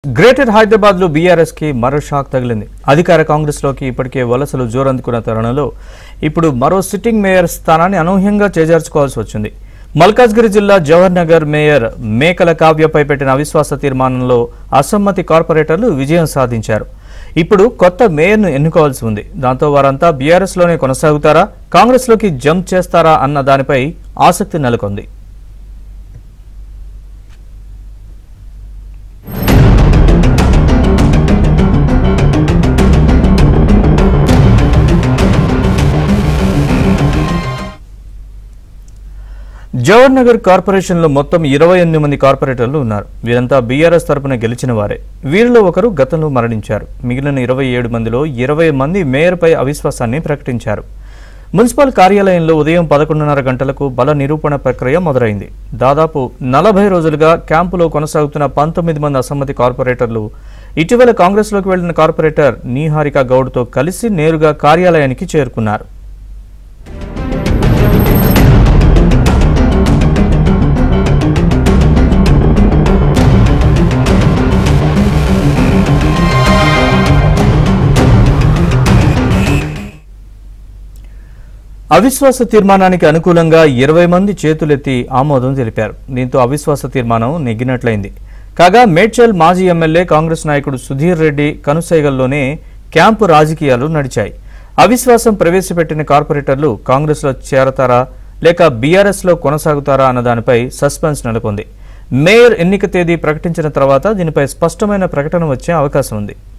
greater Hyderabad లో BRS కి మరో షాక్ తగిలింది అధికార కాంగ్రెస్ లోకి ఇప్పటికే వలసలు జోరందుకున్న తరుణంలో ఇప్పుడు మరో సిట్టింగ్ మేయర్ స్థానాన్ని అనూహ్యంగా చేజార్చుకోవాల్సి వచ్చింది మల్కాజ్గిరి జిల్లా జవహర్ నగర్ మేయర్ మేకల కావ్యపై పెట్టిన అవిశ్వాస తీర్మానంలో అసమ్మతి కార్పొరేటర్లు విజయం సాధించారు ఇప్పుడు కొత్త మేయర్ను ఎన్నుకోవాల్సి ఉంది దాంతో వారంతా బీఆర్ఎస్ లోనే కొనసాగుతారా కాంగ్రెస్ లోకి జంప్ చేస్తారా అన్న దానిపై ఆసక్తి నెలకొంది జవహర్ నగర్ కార్పొరేషన్లో మొత్తం ఇరవై ఎనిమిది మంది కార్పొరేటర్లు ఉన్నారు వీరంతా బీఆర్ఎస్ తరపున గెలిచిన వారే వీరిలో ఒకరు గతంలో మరణించారు మిగిలిన ఇరవై ఏడు మందిలో ఇరవై మంది మేయర్పై అవిశ్వాసాన్ని ప్రకటించారు మున్సిపల్ కార్యాలయంలో ఉదయం పదకొండున్నర గంటలకు బల నిరూపణ ప్రక్రియ మొదలైంది దాదాపు నలభై రోజులుగా క్యాంపులో కొనసాగుతున్న పంతొమ్మిది మంది అసమ్మతి కార్పొరేటర్లు ఇటీవల కాంగ్రెస్లోకి వెళ్లిన కార్పొరేటర్ నీహారిక గౌడ్తో కలిసి నేరుగా కార్యాలయానికి చేరుకున్నారు అవిశ్వాస తీర్మానానికి అనుకూలంగా ఇరవై మంది చేతులెత్తి ఆమోదం తెలిపారు దీంతో అవిశ్వాస తీర్మానం నెగ్గినట్లయింది కాగా మేడ్చల్ మాజీ ఎమ్మెల్యే కాంగ్రెస్ నాయకుడు సుధీర్ రెడ్డి కనుసైగల్లోనే క్యాంపు రాజకీయాలు నడిచాయి అవిశ్వాసం ప్రవేశపెట్టిన కార్పొరేటర్లు కాంగ్రెస్లో చేరతారా లేక బీఆర్ఎస్లో కొనసాగుతారా అన్న దానిపై సస్పెన్స్ నెలకొంది మేయర్ ఎన్నిక తేదీ ప్రకటించిన తర్వాత దీనిపై స్పష్టమైన ప్రకటన వచ్చే అవకాశం ఉంది